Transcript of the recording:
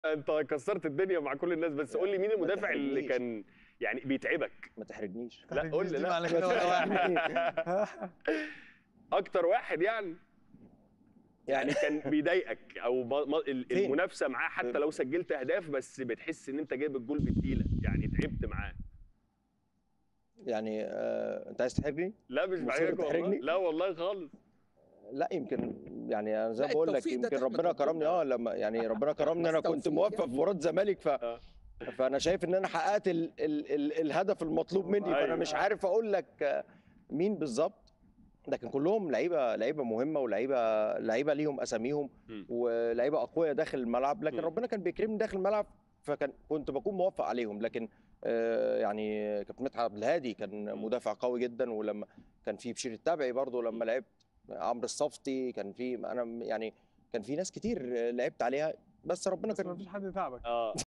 انت كسرت الدنيا مع كل الناس بس قول لي مين المدافع اللي تحرجنيش. كان يعني بيتعبك ما تحرجنيش لا قول لي دي لا معنى كده ولا واحد. اكتر واحد يعني يعني يعني كان بيضايقك او ب- م- ال- فين؟ المنافسه معاه حتى لو سجلت اهداف بس بتحس ان انت جايب الجول بتقيله يعني تعبت معاه يعني آه انت عايز تحرجني؟ لا مش مصر بعيرك والله بتحرجني؟ لا والله خالص لا يمكن يعني انا زي لا، ما بقول لك التوفيق ده يمكن تحمد ربنا كرمني ربنا. اه لما يعني ربنا كرمني انا بس كنت توفيق موفق يعني. في مباراه الزمالك ف آه. فانا شايف ان انا حققت ال... ال... ال... الهدف المطلوب مني فانا أيوة. مش عارف اقول لك آه، مين بالظبط لكن كلهم لعيبه لعيبه مهمه ولعيبه لعيبه ليهم اساميهم مم. ولعيبه اقوياء داخل الملعب لكن مم. ربنا كان بيكرمني داخل الملعب فكان كنت بكون موفق عليهم لكن آه، يعني كابتن مدحت عبد الهادي كان مدافع قوي جدا ولما كان في بشير التبعي برضه لما لعبت عمرو الصفتي كان في انا يعني كان في ناس كتير لعبت عليها بس ربنا بس ما كان فيش حد تعبك اه